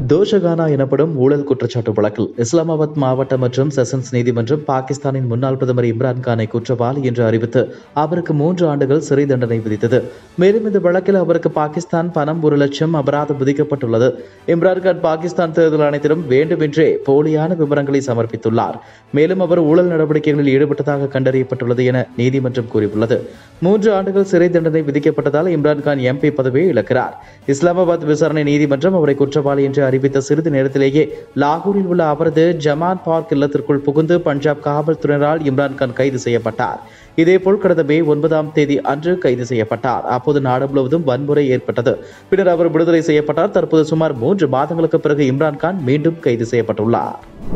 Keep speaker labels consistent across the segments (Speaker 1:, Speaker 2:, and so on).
Speaker 1: தோஷகானா எனப்படும் ஊழல் குற்றச்சாட்டு வழக்கில் இஸ்லாமாபாத் மாவட்ட மற்றும் செஷன்ஸ் நீதிமன்றம் பாகிஸ்தானின் முன்னாள் பிரதமர் இம்ரான் கானை குற்றவாளி என்று அறிவித்து அவருக்கு மூன்று ஆண்டுகள் சிறை தண்டனை விதித்தது மேலும் இந்த வழக்கில் அவருக்கு பாகிஸ்தான் பணம் ஒரு லட்சம் அபராதம் விதிக்கப்பட்டுள்ளது இம்ரான் கான் பாகிஸ்தான் தேர்தல் ஆணையத்திடம் வேண்டுமென்றே போலியான விவரங்களை சமர்ப்பித்துள்ளார் மேலும் அவர் ஊழல் நடவடிக்கைகளில் ஈடுபட்டதாக கண்டறியப்பட்டுள்ளது என நீதிமன்றம் கூறியுள்ளது மூன்று ஆண்டுகள் சிறை தண்டனை விதிக்கப்பட்டதால் இம்ரான்கான் எம்பி பதவியை இழக்கிறார் இஸ்லாமாபாத் விசாரணை நீதிமன்றம் அவரை குற்றவாளி என்று அறிவித்த சிறிது நேரத்திலேயே லாகூரில் உள்ள அவரது ஜமான் பார்க் இல்லத்திற்குள் புகுந்து பஞ்சாப் காவல்துறையினரால் இம்ரான்கான் கைது செய்யப்பட்டார் இதேபோல் கடந்த மே ஒன்பதாம் தேதி அன்று கைது செய்யப்பட்டார் அப்போது நாடு முழுவதும் வன்முறை ஏற்பட்டது பின்னர் அவர் விடுதலை செய்யப்பட்டார் தற்போது சுமார் மூன்று மாதங்களுக்கு பிறகு இம்ரான்கான் மீண்டும் கைது செய்யப்பட்டுள்ளார்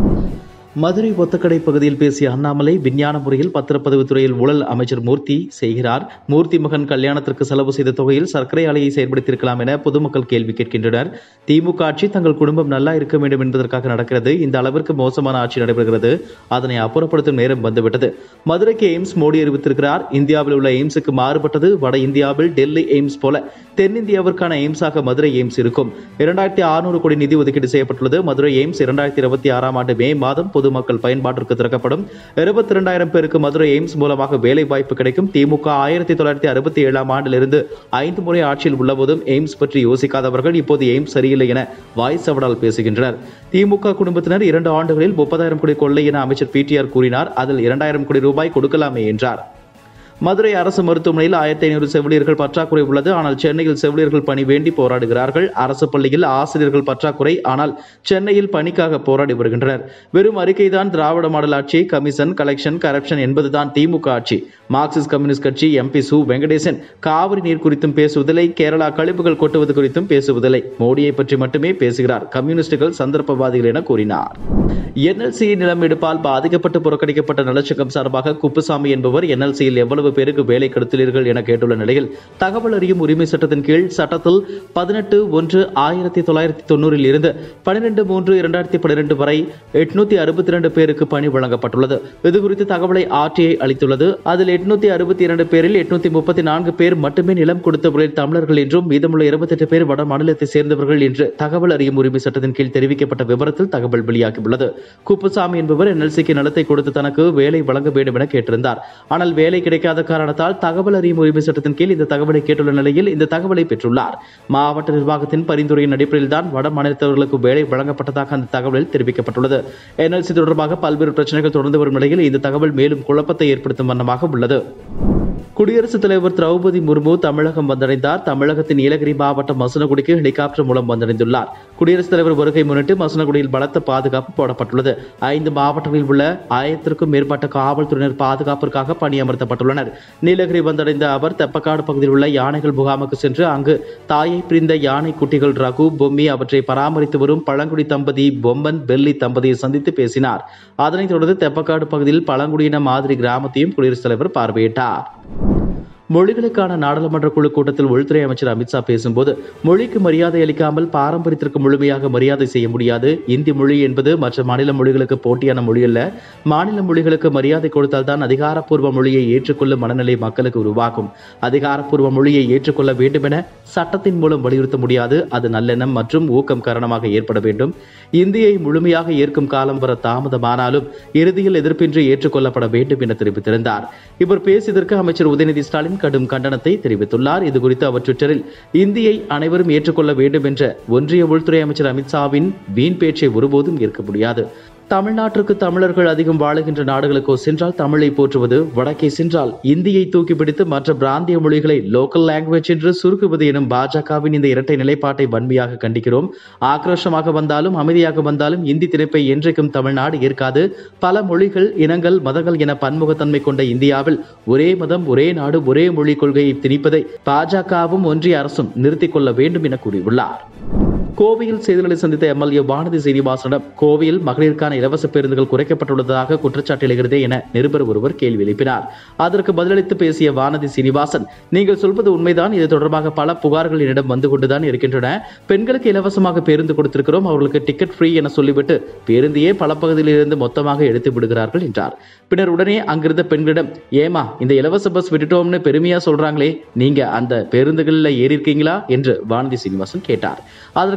Speaker 1: மதுரை ஒத்தக்கடை பகுதியில் பேசிய அண்ணாமலை விஞ்ஞான முறையில் பத்திரப்பதிவு துறையில் ஊழல் அமைச்சர் மூர்த்தி செய்கிறார் மூர்த்தி மகன் கல்யாணத்திற்கு செலவு செய்த தொகையில் சர்க்கரை ஆலையை செயல்படுத்தியிருக்கலாம் என பொதுமக்கள் கேள்வி கேட்கின்றனர் திமுக ஆட்சி தங்கள் குடும்பம் நல்லா இருக்க வேண்டும் என்பதற்காக நடக்கிறது இந்த அளவிற்கு மோசமான ஆட்சி நடைபெறுகிறது அதனை அப்புறப்படுத்தும் நேரம் வந்துவிட்டது மதுரைக்கு எய்ம்ஸ் மோடி அறிவித்திருக்கிறார் இந்தியாவில் உள்ள எய்ம்ஸுக்கு மாறுபட்டது வட இந்தியாவில் டெல்லி எய்ம்ஸ் போல தென்னிந்தியாவிற்கான எய்ம்ஸாக மதுரை எய்ம்ஸ் இருக்கும் இரண்டாயிரத்தி அறுநூறு கோடி நிதி ஒதுக்கீடு செய்யப்பட்டுள்ளது மதுரை எய்ம்ஸ் இரண்டாயிரத்தி இருபத்தி ஆறாம் ஆண்டு மே மாதம் பொதுமக்கள் பயன்பாட்டிற்கு திறக்கப்படும் இருபத்தி இரண்டாயிரம் பேருக்கு மதுரை எய்ம்ஸ் மூலமாக வேலை வாய்ப்பு கிடைக்கும் திமுக ஆயிரத்தி தொள்ளாயிரத்தி அறுபத்தி ஏழாம் ஆண்டிலிருந்து ஐந்து முறை ஆட்சியில் உள்ளபோதும் எய்ம்ஸ் பற்றி யோசிக்காதவர்கள் இப்போது எய்ம்ஸ் சரியில்லை என வாய் சவடால் பேசுகின்றனர் திமுக குடும்பத்தினர் இரண்டு ஆண்டுகளில் முப்பதாயிரம் கோடி கொள்ளை என அமைச்சர் பிடிஆர் கூறினார் அதில் இரண்டாயிரம் கோடி ரூபாய் கொடுக்கலாமே என்றார் மதுரை அரசு மருத்துவமனையில் ஆயிரத்தி ஐநூறு செவிலியர்கள் பற்றாக்குறை உள்ளது ஆனால் சென்னையில் செவிலியர்கள் பணி வேண்டி போராடுகிறார்கள் அரசு பள்ளியில் ஆசிரியர்கள் பற்றாக்குறை ஆனால் சென்னையில் பணிக்காக போராடி வருகின்றனர் வெறும் அறிக்கைதான் திராவிட மாடல் ஆட்சி கமிஷன் கலெக்ஷன் கரப்ஷன் என்பதுதான் திமுக ஆட்சி மார்க்சிஸ்ட் கம்யூனிஸ்ட் கட்சி எம்பி சு வெங்கடேசன் காவிரி நீர் குறித்தும் பேசுவதில்லை கேரளா கழிவுகள் கொட்டுவது குறித்தும் பேசுவதில்லை மோடியை பற்றி மட்டுமே பேசுகிறார் கம்யூனிஸ்டுகள் சந்தர்ப்பவாதிகள் என கூறினார் என்எல்சி நிலம் எடுப்பால் பாதிக்கப்பட்டு புறக்கணிக்கப்பட்ட நலச்சங்கம் சார்பாக குப்புசாமி என்பவர் என்எல்சியில் எவ்வளவு பேருக்கு வேலை கெடுத்துள்ளீர்கள் என கேட்டுள்ள நிலையில் தகவல் அறியும் உரிமை சட்டத்தின் கீழ் சட்டத்தில் பதினெட்டு ஒன்று ஆயிரத்தி தொள்ளாயிரத்தி தொண்ணூறில் இருந்து பன்னிரெண்டு மூன்று இரண்டாயிரத்தி பன்னிரெண்டு வரை எட்நூத்தி அறுபத்தி இரண்டு பேருக்கு பணி வழங்கப்பட்டுள்ளது இது குறித்து தகவலை ஆர்டிஐ அளித்துள்ளது அதில் எட்நூத்தி அறுபத்தி இரண்டு பேரில் எட்நூத்தி முப்பத்தி நான்கு பேர் மட்டுமே நிலம் கொடுத்தவர்களில் தமிழர்கள் என்றும் மீதமுள்ள இருபத்தெட்டு பேர் வட மாநிலத்தை சேர்ந்தவர்கள் என்று தகவல் அறியும் உரிமை சட்டத்தின் கீழ் தெரிவிக்கப்பட்ட விவரத்தில் தகவல் வெளியாகியுள்ளது குப்புசாமி என்பவர் என்எல்சிக்கு நிலத்தை கொடுத்து தனக்கு வேலை வழங்க வேண்டும் என கேட்டிருந்தார் ஆனால் வேலை கிடைக்காத காரணத்தால் தகவல் அறியும் உரிமை சட்டத்தின் கீழ் இந்த தகவலை கேட்டுள்ள நிலையில் இந்த தகவலை பெற்றுள்ளார் மாவட்ட நிர்வாகத்தின் பரிந்துரையின் அடிப்படையில் தான் வட மாநிலத்தவர்களுக்கு வேலை வழங்கப்பட்டதாக அந்த தகவலில் தெரிவிக்கப்பட்டுள்ளது என்எல்சி தொடர்பாக பல்வேறு பிரச்சனைகள் தொடர்ந்து வரும் நிலையில் இந்த தகவல் மேலும் குழப்பத்தை ஏற்படுத்தும் வண்ணமாக உள்ளது குடியரசுத் தலைவர் திரௌபதி முர்மு தமிழகம் வந்தடைந்தார் தமிழகத்தின் நீலகிரி மாவட்டம் மசனகுடிக்கு ஹெலிகாப்டர் மூலம் வந்தடைந்துள்ளார் குடியரசுத் தலைவர் வருகை முன்னிட்டு மசனகுடியில் பலத்த பாதுகாப்பு போடப்பட்டுள்ளது ஐந்து மாவட்டங்களில் உள்ள ஆயிரத்திற்கும் மேற்பட்ட காவல்துறையினர் பாதுகாப்பிற்காக பணியமர்த்தப்பட்டுள்ளனர் நீலகிரி வந்தடைந்த அவர் தெப்பக்காடு பகுதியில் உள்ள யானைகள் முகாமுக்கு சென்று அங்கு தாயை பிரிந்த யானை குட்டிகள் ரகு பொம்மி அவற்றை பராமரித்து வரும் பழங்குடி தம்பதி பொம்மன் பெல்லி தம்பதியை சந்தித்து பேசினார் அதனைத் தொடர்ந்து தெப்பக்காடு பகுதியில் பழங்குடியின மாதிரி கிராமத்தையும் குடியரசுத் தலைவர் பார்வையிட்டார் மொழிகளுக்கான நாடாளுமன்ற குழு கூட்டத்தில் உள்துறை அமைச்சர் அமித்ஷா பேசும்போது மொழிக்கு மரியாதை அளிக்காமல் பாரம்பரியத்திற்கு முழுமையாக மரியாதை செய்ய முடியாது இந்தி மொழி என்பது மற்ற மாநில மொழிகளுக்கு போட்டியான மொழி அல்ல மாநில மொழிகளுக்கு மரியாதை கொடுத்தால்தான் அதிகாரப்பூர்வ மொழியை ஏற்றுக்கொள்ளும் மனநிலை மக்களுக்கு உருவாகும் அதிகாரப்பூர்வ மொழியை ஏற்றுக்கொள்ள வேண்டும் என சட்டத்தின் மூலம் வலியுறுத்த முடியாது அது நல்லெண்ணம் மற்றும் ஊக்கம் காரணமாக ஏற்பட வேண்டும் இந்தியை முழுமையாக ஏற்கும் காலம் வர தாமதமானாலும் இறுதியில் எதிர்ப்பின்றி ஏற்றுக்கொள்ளப்பட வேண்டும் என தெரிவித்திருந்தார் இவர் பேசியதற்கு அமைச்சர் உதயநிதி ஸ்டாலின் கடும் கண்டனத்தை தெரிவித்துள்ளார் இது குறித்து அவர் ட்விட்டரில் இந்தியை அனைவரும் ஏற்றுக்கொள்ள வேண்டும் என்ற ஒன்றிய உள்துறை அமைச்சர் அமித்ஷாவின் வீண் பேச்சை ஒருபோதும் ஏற்க முடியாது தமிழ்நாட்டிற்கு தமிழர்கள் அதிகம் வாழுகின்ற நாடுகளுக்கோ சென்றால் தமிழை போற்றுவது வடக்கே சென்றால் இந்தியை தூக்கி பிடித்து மற்ற பிராந்திய மொழிகளை லோக்கல் லாங்குவேஜ் என்று சுருக்குவது எனும் பாஜகவின் இந்த இரட்டை நிலைப்பாட்டை வன்மையாக கண்டிக்கிறோம் ஆக்ரோஷமாக வந்தாலும் அமைதியாக வந்தாலும் இந்தி திணிப்பை என்றைக்கும் தமிழ்நாடு ஏற்காது பல மொழிகள் இனங்கள் மதங்கள் என பன்முகத்தன்மை கொண்ட இந்தியாவில் ஒரே மதம் ஒரே நாடு ஒரே மொழி கொள்கையை திணிப்பதை பாஜகவும் ஒன்றிய அரசும் நிறுத்திக் கொள்ள வேண்டும் என கூறியுள்ளார் கோவையில் செய்திகளை சந்தித்த எம்எல்ஏ வானதி சீனிவாசனிடம் கோவையில் மகளிருக்கான இலவச பேருந்துகள் குறைக்கப்பட்டுள்ளதாக குற்றச்சாட்டு எழுகிறதே என நிருபர் ஒருவர் கேள்வி எழுப்பினார் அதற்கு பதிலளித்து பேசிய வானதி சீனிவாசன் நீங்கள் சொல்வது உண்மைதான் இது தொடர்பாக பல புகார்கள் என்னிடம் வந்து கொண்டுதான் இருக்கின்றன பெண்களுக்கு இலவசமாக பேருந்து கொடுத்திருக்கிறோம் அவர்களுக்கு டிக்கெட் ஃப்ரீ என சொல்லிவிட்டு பேருந்தையே பல பகுதியில் இருந்து மொத்தமாக எடுத்து விடுகிறார்கள் என்றார் பின்னர் உடனே அங்கிருந்த பெண்களிடம் ஏமா இந்த இலவச பஸ் விட்டுட்டோம்னு பெருமையா சொல்றாங்களே நீங்க அந்த பேருந்துகளில் ஏறி இருக்கீங்களா என்று வானதி சீனிவாசன் கேட்டார் அதற்கு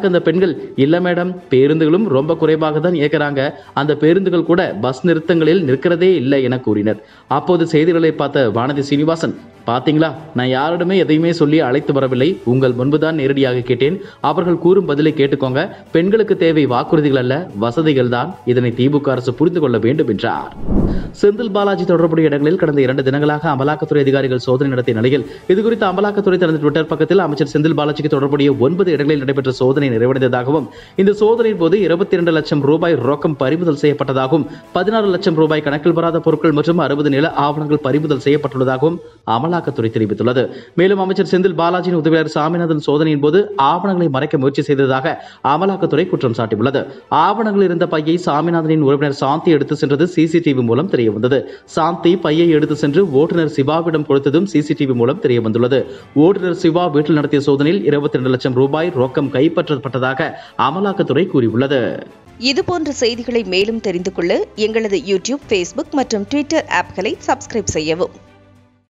Speaker 1: அதற்கு அந்த பெண்கள் இல்ல மேடம் பேருந்துகளும் ரொம்ப குறைவாக தான் இயக்குறாங்க அந்த பேருந்துகள் கூட பஸ் நிறுத்தங்களில் நிற்கிறதே இல்லை என கூறினர் அப்போது செய்திகளை பார்த்த வானதி சீனிவாசன் பாத்தீங்களா நான் யாரிடமே எதையுமே சொல்லி அழைத்து வரவில்லை உங்கள் முன்புதான் நேரடியாக கேட்டேன் அவர்கள் கூறும் பதிலை கேட்டுக்கோங்க பெண்களுக்கு தேவை வாக்குறுதிகள் அல்ல வசதிகள் தான் இதனை திமுக அரசு புரிந்து கொள்ள வேண்டும் என்றார் செந்தில் பாலாஜி தொடர்புடைய இடங்களில் கடந்த இரண்டு தினங்களாக அமலாக்கத்துறை அதிகாரிகள் சோதனை நடத்திய நிலையில் இதுகுறித்து அமலாக்கத்துறை தனது ட்விட்டர் பக்கத்தில் அமைச்சர் செந்தில் பாலாஜிக்கு தொடர்புடைய ஒன்பது இடங்களில் நடைபெற்ற சோதனை நிறைவடைந்ததாகவும் இந்த சோதனையின் போது இருபத்தி இரண்டு லட்சம் ரூபாய் ரொக்கம் பறிமுதல் செய்யப்பட்டதாகவும் பதினாறு லட்சம் ரூபாய் கணக்கில் வராத பொருட்கள் மற்றும் அறுபது நில ஆவணங்கள் பறிமுதல் செய்யப்பட்டுள்ளதாகவும் அமலாக்கத்துறை தெரிவித்துள்ளது மேலும் அமைச்சர் செந்தில் பாலாஜியின் உதவியாளர் சாமிநாதன் சோதனையின் போது ஆவணங்களை மறைக்க முயற்சி செய்ததாக அமலாக்கத்துறை குற்றம் சாட்டியுள்ளது ஆவணங்கள் இருந்த பையை சாமிநாதனின் உறவினர் சாந்தி எடுத்து சென்றது சிசிடிவி மூலம் தெரிய வந்தது சாந்தி பையை எடுத்து சென்று ஓட்டுநர் சிவாவிடம் கொடுத்ததும் சிசிடிவி மூலம் தெரிய வந்துள்ளது ஓட்டுநர் சிவா வீட்டில் நடத்திய சோதனையில் இருபத்தி ரெண்டு லட்சம் ரூபாய் ரொக்கம் கைப்பற்றப்பட்டதாக அமலாக்கத்துறை கூறியுள்ளது
Speaker 2: இதுபோன்ற செய்திகளை மேலும் தெரிந்து கொள்ள எங்களது யூடியூப் ஃபேஸ்புக் மற்றும் ட்விட்டர் ஆப்களை சப்ஸ்கிரைப் செய்யவும்